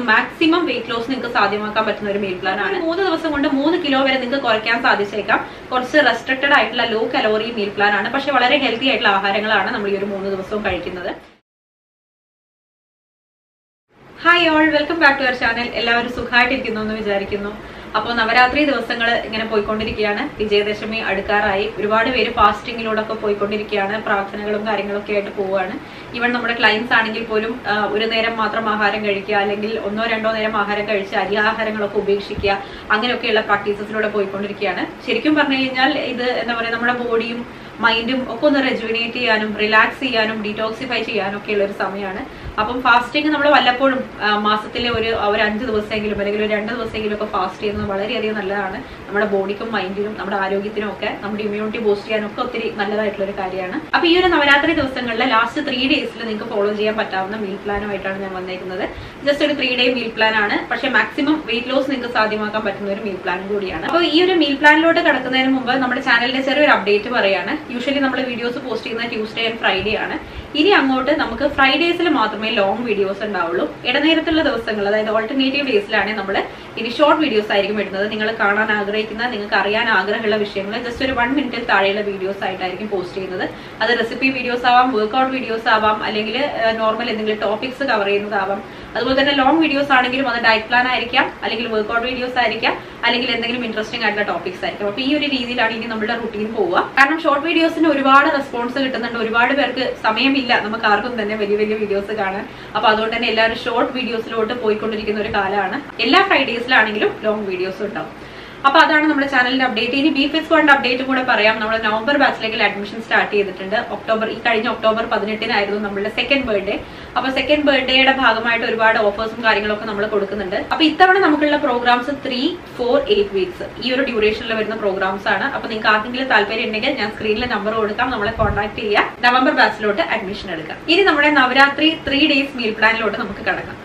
maximum weight loss നിങ്ങൾക്ക് സാധ്യമാക്കാൻ പറ്റുന്ന ഒരു മീൽ പ്ലാൻ ആണ് മൂന്ന് ദിവസം കൊണ്ട് മൂന്ന് കിലോ വരെ നിങ്ങൾക്ക് കുറയ്ക്കാൻ സാധിച്ചേക്കാം കുറച്ച് റെസ്ട്രിക്റ്റഡ് ആയിട്ടുള്ള ലോ കലോറി മീൽ പ്ലാൻ ആണ് പക്ഷെ വളരെ ഹെൽത്തി ആയിട്ടുള്ള ആഹാരങ്ങളാണ് നമ്മൾ ഈ ഒരു മൂന്ന് ദിവസവും കഴിക്കുന്നത് hi all welcome back to our channel എല്ലാവരും സുഖമായിട്ടിരിക്കുന്നു എന്ന് വിചാരിക്കുന്നു അപ്പോൾ നവരാത്രി ദിവസങ്ങൾ ഇങ്ങനെ പോയിക്കൊണ്ടിരിക്കുകയാണ് വിജയദശമി അടുക്കാറായി ഒരുപാട് പേര് ഫാസ്റ്റിങ്ങിലൂടെ ഒക്കെ പോയിക്കൊണ്ടിരിക്കുകയാണ് പ്രാർത്ഥനകളും കാര്യങ്ങളൊക്കെ ആയിട്ട് പോവുകയാണ് ഈവൻ നമ്മുടെ ക്ലയൻസ് ആണെങ്കിൽ പോലും ആ, ഒരു നേരം മാത്രം ആഹാരം കഴിക്കുക അല്ലെങ്കിൽ ഒന്നോ രണ്ടോ നേരം ആഹാരം കഴിച്ച് അരിയാഹാരങ്ങളൊക്കെ ഉപേക്ഷിക്കുക അങ്ങനെയൊക്കെയുള്ള പ്രാക്ടീസസിലൂടെ പോയിക്കൊണ്ടിരിക്കുകയാണ് ശരിക്കും പറഞ്ഞു കഴിഞ്ഞാൽ ഇത് എന്താ പറയുക നമ്മുടെ ബോഡിയും മൈൻഡും ഒക്കെ ഒന്ന് റെജുവിനേറ്റ് ചെയ്യാനും റിലാക്സ് ചെയ്യാനും ഡീറ്റോക്സിഫൈ ചെയ്യാനും ഒക്കെ ഉള്ള ഒരു സമയമാണ് അപ്പം ഫാസ്റ്റിംഗ് നമ്മൾ വല്ലപ്പോഴും ആ, മാസത്തിലെ ഒരു ഒരു അഞ്ച് ദിവസമെങ്കിലും അല്ലെങ്കിൽ ഒരു രണ്ട് ദിവസമെങ്കിലും ഒക്കെ ഫാസ്റ്റ് ചെയ്യുന്നത് വളരെയധികം നല്ലതാണ് നമ്മുടെ ബോഡിക്കും മൈൻഡിനും നമ്മുടെ ആരോഗ്യത്തിനും ഒക്കെ നമ്മുടെ ഇമ്മ്യൂണിറ്റി ബൂസ്റ്റ് ചെയ്യാനും ഒക്കെ ഒത്തിരി നല്ലതായിട്ടുള്ള ഒരു കാര്യമാണ് അപ്പൊ ഈ ഒരു നവരാത്രി ദിവസങ്ങളിലെ ലാസ്റ്റ് ത്രീ ഡേയ്സിൽ നിങ്ങൾക്ക് ഫോളോ ചെയ്യാൻ പറ്റാവുന്ന മീൽ പ്ലാനുമായിട്ടാണ് ഞാൻ വന്നേക്കുന്നത് ജസ്റ്റ് ഒരു ത്രീ ഡേ മീൽ പ്ലാൻ ആണ് പക്ഷേ മാക്സിമം വെയിറ്റ് ലോസ് നിങ്ങൾക്ക് സാധ്യമാക്കാൻ പറ്റുന്ന ഒരു മീൽ പ്ലാനും കൂടിയാണ് അപ്പോൾ ഈ ഒരു മീൽ പ്ലാനിലോട്ട് കടക്കുന്നതിന് മുമ്പ് നമ്മുടെ ചാനലിന്റെ ചെറിയൊരു അപ്ഡേറ്റ് പറയാണ് യൂഷ്വലി നമ്മൾ വീഡിയോസ് പോസ്റ്റ് ചെയ്യുന്നത് ട്യൂസ്ഡേ ആൻഡ് ഫ്രൈഡേ ആണ് ഇനി അങ്ങോട്ട് നമുക്ക് ഫ്രൈഡേസിൽ മാത്രമേ ലോങ് വീഡിയോസ് ഉണ്ടാവുള്ളൂ ഇടനേരത്തുള്ള ദിവസങ്ങൾ അതായത് ഓൾട്ടർനേറ്റീവ് ഡേയ്സിലാണ് നമ്മൾ ഇനി ഷോർട്ട് വീഡിയോസ് ആയിരിക്കും ഇടുന്നത് നിങ്ങൾ കാണാൻ ആഗ്രഹിക്കുന്ന നിങ്ങൾക്ക് അറിയാൻ ആഗ്രഹമുള്ള വിഷയങ്ങൾ ജസ്റ്റ് ഒരു വൺ മിനിറ്റിൽ താഴെയുള്ള വീഡിയോസ് ആയിട്ടായിരിക്കും പോസ്റ്റ് ചെയ്യുന്നത് അത് റെസിപ്പി വീഡിയോസ് ആവാം വർക്ക്ഔട്ട് വീഡിയോസ് ആവാം അല്ലെങ്കിൽ നോർമൽ എന്തെങ്കിലും ടോപ്പിക്സ് കവർ ചെയ്യുന്നതാവാം അതുപോലെ തന്നെ ലോങ് വീഡിയോസ് ആണെങ്കിലും അത് ഡയറ്റ് പ്ലാൻ ആയിരിക്കാം അല്ലെങ്കിൽ വർക്ക്ഔട്ട് വീഡിയോസ് ആയിരിക്കാം അല്ലെങ്കിൽ എന്തെങ്കിലും ഇൻട്രസ്റ്റിംഗ് ആയിട്ടുള്ള ടോപ്പിക്സ് ആയിരിക്കും അപ്പൊ ഈ ഒരു രീതിയിലാണ് ഇനി നമ്മുടെ റുട്ടീൻ പോവുക കാരണം ഷോർട്ട് വീഡിയോസിന് ഒരുപാട് റെസ്പോൺസ് കിട്ടുന്നുണ്ട് ഒരുപാട് പേർക്ക് സമയമില്ല നമുക്ക് ആർക്കും തന്നെ വലിയ വലിയ വീഡിയോസ് കാണാൻ അപ്പൊ അതുകൊണ്ട് തന്നെ എല്ലാവരും ഷോർട്ട് വീഡിയോസിലോട്ട് പോയിക്കൊണ്ടിരിക്കുന്ന ഒരു കാലമാണ് എല്ലാ ഫ്രൈഡേസിലാണെങ്കിലും ലോങ് വീഡിയോസ് ഉണ്ടാവും അപ്പൊ അതാണ് നമ്മുടെ ചാനലിന്റെ അപ്ഡേറ്റ് ഇനി ബി ഫിസ് ഫണ്ട് അപ്ഡേറ്റ് കൂടെ പറയാം നമ്മൾ നവംബർ ബാച്ചിലേക്ക് അഡ്മിഷൻ സ്റ്റാർട്ട് ചെയ്തിട്ടുണ്ട് ഒക്ടോബർ ഈ കഴിഞ്ഞ ഒക്ടോബർ പതിനെട്ടിനായിരുന്നു നമ്മളുടെ സെക്കൻഡ് ബർത്ത്ഡേ അപ്പൊ സെക്കൻഡ് ബർത്ത്ഡേയുടെ ഭാഗമായിട്ട് ഒരുപാട് ഓഫേഴ്സും കാര്യങ്ങളൊക്കെ നമ്മൾ കൊടുക്കുന്നുണ്ട് അപ്പൊ ഇത്തവണ നമുക്കുള്ള programs three four eight weeks ഈ ഒരു ഡ്യൂറേഷനിൽ വരുന്ന പ്രോഗ്രാംസ് ആണ് അപ്പൊ നിങ്ങൾക്ക് ആർക്കെങ്കിലും താല്പര്യം ഉണ്ടെങ്കിൽ ഞാൻ സ്ക്രീനിൽ നമ്പർ കൊടുക്കാം നമ്മളെ കോൺടാക്ട് ചെയ്യുക നവംബർ ബാച്ചിലോട്ട് അഡ്മിഷൻ എടുക്കാം ഇനി നമ്മുടെ നവരാത്രി ത്രീ ഡേയ്സ് മീൽ പ്ലാനിലോട്ട് നമുക്ക് കടക്കാം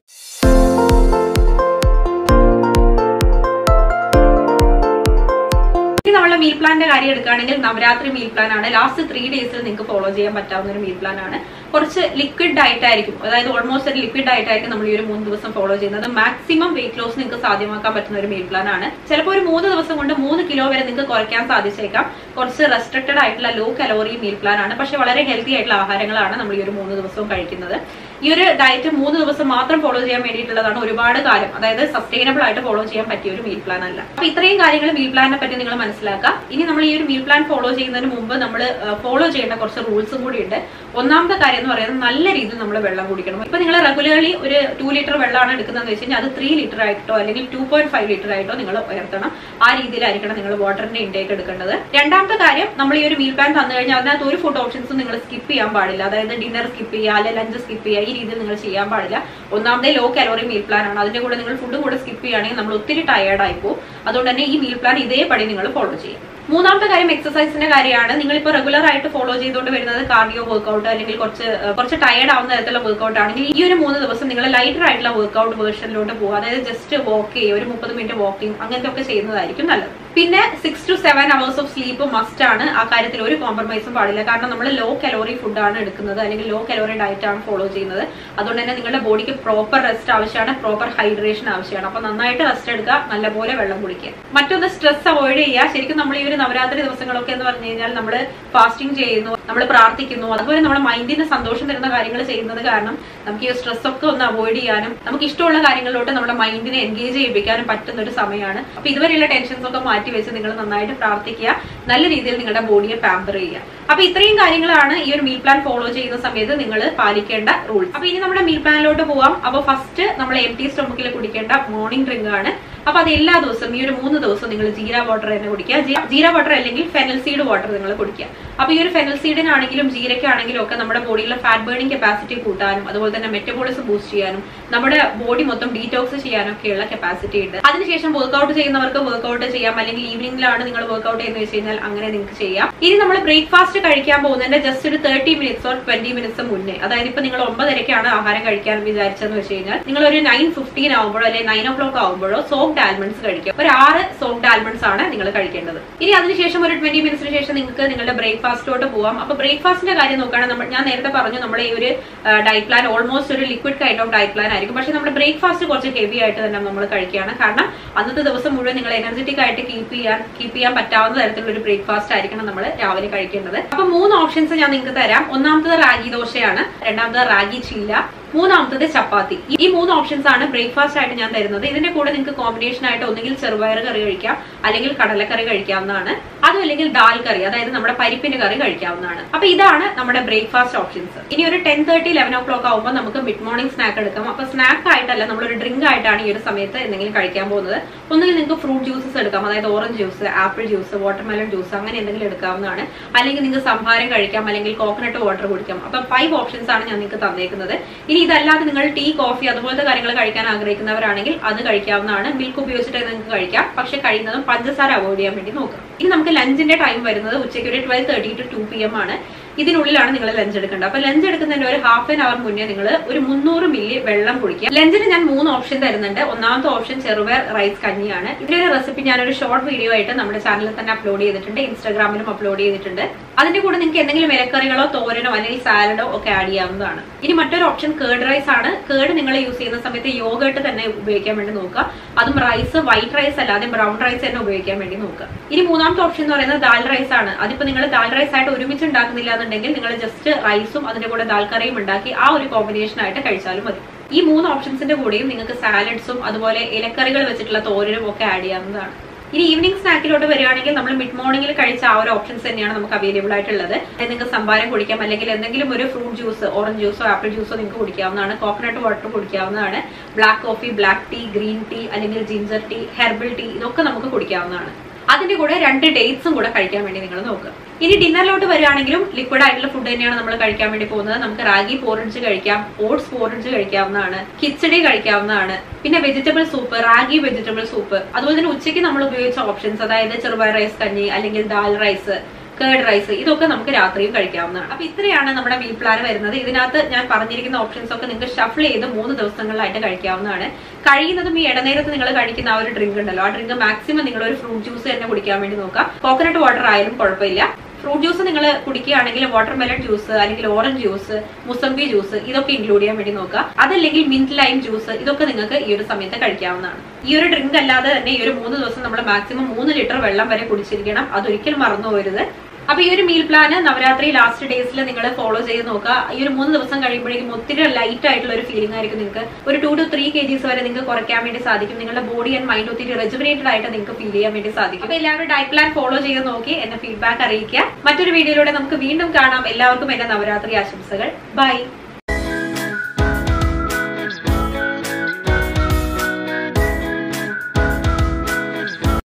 ഇനി നമ്മളെ മീൽ പ്ലാന്റെ കാര്യം എടുക്കുകയാണെങ്കിൽ നവരാത്രി മീൽ പ്ലാൻ ആണ് ലാസ്റ്റ് ത്രീ ഡേയ്സിൽ നിങ്ങൾക്ക് ഫോളോ ചെയ്യാൻ പറ്റാവുന്ന ഒരു മീൽ പ്ലാൻ ആണ് കുറച്ച് ലിക്വിഡ് ഡയറ്റ് ആയിരിക്കും അതായത് ഓൾമോസ്റ്റ് ഒരു ലിക്വിഡ് ഡയറ്റ് ആയിരിക്കും നമ്മൾ ഈ ഒരു മൂന്ന് ദിവസം ഫോളോ ചെയ്യുന്നത് മാക്സിമം വെയിറ്റ് ലോസ് നിങ്ങൾക്ക് സാധ്യമാക്കാൻ പറ്റുന്ന ഒരു മീൽ പ്ലാൻ ആണ് ചിലപ്പോൾ ഒരു മൂന്ന് ദിവസം കൊണ്ട് മൂന്ന് കിലോ വരെ നിങ്ങൾക്ക് കുറയ്ക്കാൻ സാധിച്ചേക്കാം കുറച്ച് റെസ്ട്രിക്റ്റഡ് ആയിട്ടുള്ള ലോ കലോറി മീൽ പ്ലാൻ ആണ് പക്ഷെ വളരെ ഹെൽത്തി ആയിട്ടുള്ള ആഹാരങ്ങളാണ് നമ്മൾ ഈ ഒരു മൂന്ന് ദിവസവും കഴിക്കുന്നത് ഈ ഒരു ഡയറ്റ് മൂന്ന് ദിവസം മാത്രം ഫോളോ ചെയ്യാൻ വേണ്ടിയിട്ടുള്ളതാണ് ഒരുപാട് കാലം അതായത് സസ്റ്റൈനബിൾ ആയിട്ട് ഫോളോ ചെയ്യാൻ പറ്റിയ ഒരു മീൽ പ്ലാൻ അല്ല അപ്പൊ ഇത്രയും കാര്യങ്ങൾ മീൽ പ്ലാനിനെ പറ്റി നിങ്ങൾ മനസ്സിലാക്കുക ഇനി നമ്മൾ ഈ ഒരു മീൽ പ്ലാൻ ഫോളോ ചെയ്യുന്നതിന് മുമ്പ് നമ്മൾ ഫോളോ ചെയ്യേണ്ട കുറച്ച് റൂൾസും കൂടി ഉണ്ട് ഒന്നാമത്തെ കാര്യം എന്ന് പറയുന്നത് നല്ല രീതിയിൽ നമ്മൾ വെള്ളം കുടിക്കണം ഇപ്പൊ നിങ്ങൾ റെഗുലർലി ഒരു ടു ലിറ്റർ വെള്ളമാണ് എടുക്കുന്നതെന്ന് വെച്ച് കഴിഞ്ഞാൽ അത് ത്രീ ലിറ്റർ ആയിട്ടോ അല്ലെങ്കിൽ ടു പോയിന്റ് ഫൈവ് ലിറ്റർ ആയിട്ടോ നിങ്ങൾ ഉയർത്തണം ആ രീതിയിലായിരിക്കണം നിങ്ങൾ വാട്ടറിന്റെ ഇൻടേക്ക് എടുക്കേണ്ടത് രണ്ടാമത്തെ കാര്യം നമ്മൾ ഈ ഒരു മീൽ പ്ലാൻ തന്നു കഴിഞ്ഞാൽ അതിനകത്ത് ഒരു ഫുഡ് ഓപ്ഷൻസും നിങ്ങൾ സ്കിപ്പ് ചെയ്യാൻ പാടില്ല അതായത് ഡിന്നർ സ്കിപ്പ് ചെയ്യുക അല്ലെങ്കിൽ ലഞ്ച് സ്കിപ്പ് ചെയ്യുക ഈ രീതിയിൽ നിങ്ങൾ ചെയ്യാൻ പാടില്ല ഒന്നാമത്തെ ലോ കലോറി മീൽ പ്ലാൻ ആണ് അതിന്റെ കൂടെ നിങ്ങൾ ഫുഡും കൂടെ സ്കിപ്പ് ചെയ്യുകയാണെങ്കിൽ നമ്മൾ ഒത്തിരി ടയേർഡ് ആയി പോകും അതുകൊണ്ട് തന്നെ ഈ മീൽ പ്ലാൻ ഇതേപടി നിങ്ങൾ ഫോളോ ചെയ്യും മൂന്നാമത്തെ കാര്യം എക്സസൈസിന്റെ കാര്യമാണ് നിങ്ങൾ ഇപ്പോൾ റെഗുലർ ആയിട്ട് ഫോളോ ചെയ്തുകൊണ്ട് വരുന്നത് കാർഡിയോ വർക്ക്ഔട്ട് അല്ലെങ്കിൽ കുറച്ച് ഏഹ്, കുറച്ച് ടയർഡ് ആവുന്ന തരത്തിലുള്ള വർക്ക്ഔട്ട് ആണെങ്കിൽ ഈ ഒരു മൂന്ന് ദിവസം നിങ്ങൾ ലൈറ്റർ ആയിട്ടുള്ള വർക്ക്ഔട്ട് വേർഷനിലോട്ട് പോകുക അതായത് ജസ്റ്റ് വാക്ക് ചെയ്യുക ഒരു മുപ്പത് മിനിറ്റ് വാക്കിംഗ് അങ്ങനത്തെ ഒക്കെ ചെയ്യുന്നതായിരിക്കും നല്ലത് പിന്നെ six to seven hours of sleep must ആണ് ആ കാര്യത്തിൽ ഒരു കോംപ്രമൈസും പാടില്ല കാരണം നമ്മൾ ലോ കലോറി ഫുഡാണ് എടുക്കുന്നത് അല്ലെങ്കിൽ ലോ കലോറി ഡയറ്റ് ആണ് ഫോളോ ചെയ്യുന്നത് അതുകൊണ്ട് തന്നെ നിങ്ങളുടെ ബോഡിക്ക് പ്രോപ്പർ റെസ്റ്റ് ആവശ്യമാണ് പ്രോപ്പർ ഹൈഡ്രേഷൻ ആവശ്യമാണ് അപ്പൊ നന്നായിട്ട് റെസ്റ്റ് എടുക്കുക നല്ലപോലെ വെള്ളം കുടിക്കുക മറ്റൊന്ന് സ്ട്രെസ് അവോയ്ഡ് ചെയ്യുക ശരിക്കും നമ്മൾ ഈ ഒരു നവരാത്രി ദിവസങ്ങളൊക്കെ എന്ന് പറഞ്ഞു കഴിഞ്ഞാൽ നമ്മൾ ഫാസ്റ്റിംഗ് ചെയ്യുന്നു നമ്മൾ പ്രാർത്ഥിക്കുന്നു അതുപോലെ നമ്മുടെ മൈൻഡിന് സന്തോഷം തരുന്ന കാര്യങ്ങൾ ചെയ്യുന്നത് കാരണം നമുക്ക് ഈ സ്ട്രെസ് ഒക്കെ ഒന്ന് അവോയ്ഡ് ചെയ്യാനും നമുക്ക് ഇഷ്ടമുള്ള കാര്യങ്ങളിലോട്ട് നമ്മുടെ മൈൻഡിനെ എൻഗേജ് ചെയ്യിപ്പിക്കാനും പറ്റുന്ന ഒരു സമയമാണ് അപ്പൊ ഇതുവരെയുള്ള ടെൻഷൻസ് ഒക്കെ മാറ്റി വെച്ച് നിങ്ങൾ നന്നായിട്ട് പ്രാർത്ഥിക്കുക നല്ല രീതിയിൽ നിങ്ങളുടെ ബോഡിയെ പാമ്പർ ചെയ്യുക അപ്പൊ ഇത്രയും കാര്യങ്ങളാണ് ഈ ഒരു മീൽ പ്ലാൻ ഫോളോ ചെയ്യുന്ന സമയത്ത് നിങ്ങൾ പാലിക്കേണ്ട റൂൾസ് അപ്പൊ ഇനി നമ്മുടെ മീൽ പ്ലാനിലോട്ട് പോവാം അപ്പൊ ഫസ്റ്റ് നമ്മൾ എം ടി സ്റ്റൊമക്കിൽ കുടിക്കേണ്ട മോർണിംഗ് ഡ്രിങ്ക് ആണ് അപ്പൊ അത് എല്ലാ ദിവസവും ഈ ഒരു മൂന്ന് ദിവസം നിങ്ങൾ ജീര വാട്ടർ തന്നെ കുടിക്കുക ജീ- ജീര വാട്ടർ അല്ലെങ്കിൽ ഫെനൽ സീഡ് വാട്ടർ നിങ്ങൾ കുടിക്കുക അപ്പൊ ഈ ഒരു ഫെനൽ സീഡിനാണെങ്കിലും ജീരക്കാണെങ്കിലും ഒക്കെ നമ്മുടെ ബോഡിയിലെ ഫാറ്റ് ബേണിംഗ് കപ്പാസിറ്റി കൂട്ടാനും അതുപോലെ തന്നെ മെറ്റബോളിസം ബൂസ്റ്റ് ചെയ്യാനും നമ്മുടെ ബോഡി മൊത്തം ഡീറ്റോക്സ് ചെയ്യാനൊക്കെയുള്ള കപ്പാസിറ്റി ഉണ്ട് അതിനുശേഷം വർക്ക്ഔട്ട് ചെയ്യുന്നവർക്ക് വർക്ക്ഔട്ട് ചെയ്യാം അല്ലെങ്കിൽ ഈവനിംഗിലാണ് നിങ്ങൾ വർക്ക്ഔട്ട് ചെയ്യുന്നത് വെച്ച് കഴിഞ്ഞാൽ അങ്ങനെ നിങ്ങൾക്ക് ചെയ്യാം ഇനി നമ്മൾ ബ്രേക്ക്ഫാസ്റ്റ് കഴിക്കാൻ പോകുന്നതിന്റെ ജസ്റ്റ് ഒരു thirty minutes or twenty minutes മുന്നേ അതായത് ഇപ്പൊ നിങ്ങൾ ഒമ്പതരക്കാണ് ആഹാരം കഴിക്കാൻ വിചാരിച്ചെന്ന് വെച്ച് കഴിഞ്ഞാൽ നിങ്ങൾ ഒരു നയൻ ഫിഫ്റ്റീൻ ആകുമ്പോഴോ അല്ലെങ്കിൽ നയൻ ഓ ക്ലോക്ക് ആകുമ്പോഴോ സോക്ഡ് ആൽമണ്ട്സ് കഴിക്കുക ഒരു ആറ് സോക്ഡ് ആൽമണ്ട്സ് ആണ് നിങ്ങൾ കഴിക്കേണ്ടത് ഇനി അതിനുശേഷം ഒരു ട്വന്റി മിനിറ്റ്സിന് ശേഷം നിങ്ങൾക്ക് നിങ്ങളുടെ ബ്രേക്ക്ഫാസ്റ്റിലോട്ട് പോവാം അപ്പൊ ബ്രേക്ക്ഫാസ്റ്റിന്റെ കാര്യം നോക്കുകയാണെങ്കിൽ നമ്മൾ ഞാൻ നേരത്തെ പറഞ്ഞു നമ്മുടെ ഈ ഒരു ഡയറ്റ് പ്ലാൻ ഓൾമോസ്റ്റ് ഒരു liquid kind of diet plan ആയിരിക്കും പക്ഷെ നമ്മുടെ ബ്രേക്ക്ഫാസ്റ്റ് കുറച്ച് ഹെവി ആയിട്ട് തന്നെ നമ്മൾ കഴിക്കുകയാണ് കാരണം അന്നത്തെ ദിവസം മുഴുവൻ നിങ്ങൾ എനർജറ്റിക് ആയിട്ട് കീപ്പ് ചെയ്യാൻ കീപ്പ് ചെയ്യാൻ പറ്റാവുന്ന തരത്തിലുള്ള ഒരു ബ്രേക്ക്ഫാസ്റ്റ് ആയിരിക്കണം നമ്മൾ രാവിലെ കഴിക്കേണ്ടത് അപ്പൊ മൂന്ന് ഓപ്ഷൻസ് ഞാൻ നിങ്ങൾക്ക് തരാം ഒന്നാമത്തത് റാഗി ദോശയാണ് രണ്ടാമത്തത് റാഗി ചീല മൂന്നാമത്തത് ചപ്പാത്തി ഈ മൂന്ന് ഓപ്ഷൻസ് ആണ് ബ്രേക്ക്ഫാസ്റ്റ് ആയിട്ട് ഞാൻ തരുന്നത് ഇതിന്റെ കൂടെ നിങ്ങൾക്ക് കോമ്പിനേഷൻ ആയിട്ട് ഒന്നുകിൽ ചെറുപയർ കറി കഴിക്കാം അല്ലെങ്കിൽ കടലക്കറി കഴിക്കാവുന്നതാണ് അതും അല്ലെങ്കിൽ ദാൽ കറി അതായത് നമ്മുടെ പരിപ്പിന്റെ കറി കഴിക്കാവുന്നതാണ് അപ്പൊ ഇതാണ് നമ്മുടെ ബ്രേക്ക്ഫാസ്റ്റ് ഓപ്ഷൻസ് ഇനി ഒരു ten thirty eleven o'clock ആകുമ്പോൾ നമുക്ക് മിഡ് മോർണിംഗ് സ്നാക്ക് എടുക്കാം അപ്പൊ സ്നാക്ക് ആയിട്ടല്ല നമ്മളൊരു ഡ്രിങ്ക് ആയിട്ടാണ് ഈ ഒരു സമയത്ത് എന്തെങ്കിലും കഴിക്കാൻ പോകുന്നത് ഒന്നുകിൽ നിങ്ങൾക്ക് ഫ്രൂട്ട് ജ്യൂസസ് എടുക്കാം അതായത് orange juice apple juice watermelon juice അങ്ങനെ എന്തെങ്കിലും എടുക്കാവുന്നതാണ് അല്ലെങ്കിൽ നിങ്ങൾക്ക് സംഭാരം കഴിക്കാം അല്ലെങ്കിൽ കോക്കനട്ട് വാട്ടർ കുടിക്കാം അപ്പൊ ഫൈവ് ഓപ്ഷൻസ് ആണ് ഞാൻ നിങ്ങൾക്ക് തന്നേക്കുന്നത് ഇനി ഇതല്ലാതെ നിങ്ങൾ ടീ കോഫി അതുപോലത്തെ കാര്യങ്ങൾ കഴിക്കാൻ ആഗ്രഹിക്കുന്നവരാണെങ്കിൽ അത് കഴിക്കാവുന്നതാണ് മിൽക്ക് ഉപയോഗിച്ചിട്ട് നിങ്ങൾക്ക് കഴിക്കാം പക്ഷെ കഴിയുന്നതും പഞ്ചസാര അവോയ്ഡ് ചെയ്യാൻ വേണ്ടി നോക്കാം ഇനി നമുക്ക് ലഞ്ചിന്റെ ടൈം വരുന്നത് ഉച്ചയ്ക്ക് ഒരു twelve thirty to two P M ആണ് ഇതിനുള്ളിലാണ് നിങ്ങൾ ലഞ്ച് എടുക്കേണ്ടത് അപ്പൊ ലഞ്ച് എടുക്കുന്നതിന്റെ ഒരു ഹാഫ് ആൻ അവർ മുന്നേ നിങ്ങൾ ഒരു മുന്നൂറ് മില്ലി വെള്ളം കുടിക്കുക ലഞ്ചിന് ഞാൻ മൂന്ന് ഓപ്ഷൻ തരുന്നുണ്ട് ഒന്നാമത്തെ ഓപ്ഷൻ ചെറുപയർ റൈസ് കഞ്ഞിയാണ് ഇതിന്റെ ഒരു റെസിപ്പി ഞാൻ ഒരു ഷോർട്ട് വീഡിയോ ആയിട്ട് നമ്മുടെ ചാനലിൽ തന്നെ അപ്ലോഡ് ചെയ്തിട്ടുണ്ട് ഇൻസ്റ്റാഗ്രാമിലും അപ്ലോഡ് ചെയ്തിട്ടുണ്ട് അതിന്റെ കൂടെ നിങ്ങൾക്ക് എന്തെങ്കിലും ഇലക്കറികളോ തോരനോ അല്ലെങ്കിൽ സാലഡോ ഒക്കെ ആഡ് ചെയ്യാവുന്നതാണ് ഇനി മറ്റൊരു ഓപ്ഷൻ കേർഡ് റൈസ് ആണ് കേർഡ് നിങ്ങൾ യൂസ് ചെയ്യുന്ന സമയത്ത് യോഗട്ട് തന്നെ ഉപയോഗിക്കാൻ വേണ്ടി നോക്കുക അതും റൈസ് വൈറ്റ് റൈസ് അല്ലാതെ ബ്രൗൺ റൈസ് തന്നെ ഉപയോഗിക്കാൻ വേണ്ടി നോക്കുക ഇനി മൂന്നാമത്തെ ഓപ്ഷൻ എന്ന് പറയുന്നത് ദാൽ റൈസ് ആണ് അതിപ്പോ നിങ്ങൾ ദാൽ റൈസ് ആയിട്ട് ഒരുമിച്ച് ഉണ്ടാക്കുന്നില്ല എന്നുണ്ടെങ്കിൽ നിങ്ങൾ ജസ്റ്റ് റൈസും അതിന്റെ കൂടെ ദാൽ കറിയും ഉണ്ടാക്കി ആ ഒരു കോമ്പിനേഷൻ ആയിട്ട് കഴിച്ചാലും മതി ഈ മൂന്ന് ഓപ്ഷൻസിന്റെ കൂടെയും നിങ്ങൾക്ക് സാലഡ്സും അതുപോലെ ഇലക്കറികൾ വെച്ചിട്ടുള്ള തോരനും ഒക്കെ ആഡ് ചെയ്യാവുന്നതാണ് ഇനി ഈവനിങ് സ്നാക്കിലോട്ട് വരികയാണെങ്കിൽ നമ്മൾ മിഡ് മോർണിംഗിൽ കഴിച്ച ആ ഒരു ഓപ്ഷൻസ് തന്നെയാണ് നമുക്ക് അവൈലബിൾ ആയിട്ടുള്ളത് അതായത് നിങ്ങൾക്ക് സംഭാരം കുടിക്കാം അല്ലെങ്കിൽ എന്തെങ്കിലും ഒരു ഫ്രൂട്ട് ജ്യൂസ് ഓറഞ്ച് ജ്യൂസോ ആപ്പിൾ ജ്യൂസോ നിങ്ങൾക്ക് കുടിക്കാവുന്നതാണ് കോക്കനട്ട് വാട്ടർ കുടിക്കാവുന്നതാണ് black coffee black tea green tea അല്ലെങ്കിൽ ജിഞ്ചർ ടീ ഹെർബൽ ടീ ഇതൊക്കെ നമുക്ക് കുടിക്കാവുന്നതാണ് അതിന്റെ കൂടെ രണ്ട് ഡേറ്റ്സും കൂടെ കഴിക്കാൻ വേണ്ടി നിങ്ങൾ നോക്കുക ഇനി ഡിന്നറിലോട്ട് വരികയാണെങ്കിലും ലിക്വിഡ് ആയിട്ടുള്ള ഫുഡ് തന്നെയാണ് നമ്മൾ കഴിക്കാൻ വേണ്ടി പോകുന്നത് നമുക്ക് റാഗി പോറിഞ്ച് കഴിക്കാം ഓട്സ് പോറിഞ്ച് കഴിക്കാവുന്നതാണ് കിച്ചടി കഴിക്കാവുന്നതാണ് പിന്നെ vegetable soup ragi vegetable soup അതുപോലെ തന്നെ ഉച്ചയ്ക്ക് നമ്മൾ ഉപയോഗിച്ച ഓപ്ഷൻസ് അതായത് ചെറുപയർ റൈസ് കഞ്ഞി അല്ലെങ്കിൽ ദാൽ റൈസ് കേർഡ് റൈസ് ഇതൊക്കെ നമുക്ക് രാത്രിയും കഴിക്കാവുന്നതാണ് അപ്പൊ ഇത്രയാണ് നമ്മുടെ മീൽ പ്ലാൻ വരുന്നത് ഇതിനകത്ത് ഞാൻ പറഞ്ഞിരിക്കുന്ന ഓപ്ഷൻസ് ഒക്കെ നിങ്ങൾക്ക് ഷഫിൾ ചെയ്ത് മൂന്ന് ദിവസങ്ങളിലായിട്ട് കഴിക്കാവുന്നതാണ് കഴിയുന്നതും ഈ ഇടനേരത്ത് നിങ്ങൾ കഴിക്കുന്ന ആ ഒരു ഡ്രിങ്ക് ഉണ്ടല്ലോ ആ ഡ്രിങ്ക് മാക്സിമം നിങ്ങൾ ഒരു ഫ്രൂട്ട് ജ്യൂസ് തന്നെ കുടിക്കാൻ വേണ്ടി നോക്കുക കോക്കനട്ട് വാട്ടർ ആയാലും കുഴപ്പമില്ല ഫ്രൂട്ട് ജ്യൂസ് നിങ്ങൾ കുടിക്കുകയാണെങ്കിൽ വാട്ടർമെലൺ ജ്യൂസ് അല്ലെങ്കിൽ ഓറഞ്ച് ജ്യൂസ് മുസംബി ജ്യൂസ് ഇതൊക്കെ ഇൻക്ലൂഡ് ചെയ്യാൻ വേണ്ടി നോക്കുക അതല്ലെങ്കിൽ മിന്റ് ലൈം ജ്യൂസ് ഇതൊക്കെ നിങ്ങൾക്ക് ഈ ഒരു സമയത്ത് കഴിക്കാവുന്നതാണ് ഈ ഒരു ഡ്രിങ്ക് അല്ലാതെ തന്നെ ഈ ഒരു മൂന്ന് ദിവസം നമ്മൾ മാക്സിമം മൂന്ന് ലിറ്റർ വെള്ളം വരെ കുടിച്ചിരിക്കണം അതൊരിക്കലും മറന്നു പോരുത് അപ്പൊ ഈ ഒരു മീൽ പ്ലാൻ നവരാത്രി ലാസ്റ്റ് ഡേയ്സിൽ നിങ്ങൾ ഫോളോ ചെയ്ത് നോക്കുക ഈ ഒരു മൂന്ന് ദിവസം കഴിയുമ്പോഴേക്കും ഒത്തിരി ലൈറ്റ് ആയിട്ടുള്ള ഒരു ഫീലിംഗ് ആയിരിക്കും നിങ്ങൾക്ക് ഒരു ടു ടു ത്രീ കെ ജിസ് വരെ നിങ്ങൾക്ക് കുറയ്ക്കാൻ വേണ്ടി സാധിക്കും നിങ്ങളുടെ ബോഡി ആൻഡ് മൈൻഡ് ഒത്തിരി റെജുവിനേറ്റഡ് ആയിട്ട് നിങ്ങൾക്ക് ഫീൽ ചെയ്യാൻ വേണ്ടി സാധിക്കും അപ്പൊ എല്ലാവരും ഡയറ്റ് പ്ലാൻ ഫോളോ ചെയ്ത് നോക്കി എന്നെ ഫീഡ്ബാക്ക് അറിയിക്കുക മറ്റൊരു വീഡിയോയിലൂടെ നമുക്ക് വീണ്ടും കാണാം എല്ലാവർക്കും എന്റെ നവരാത്രി ആശംസകൾ ബൈ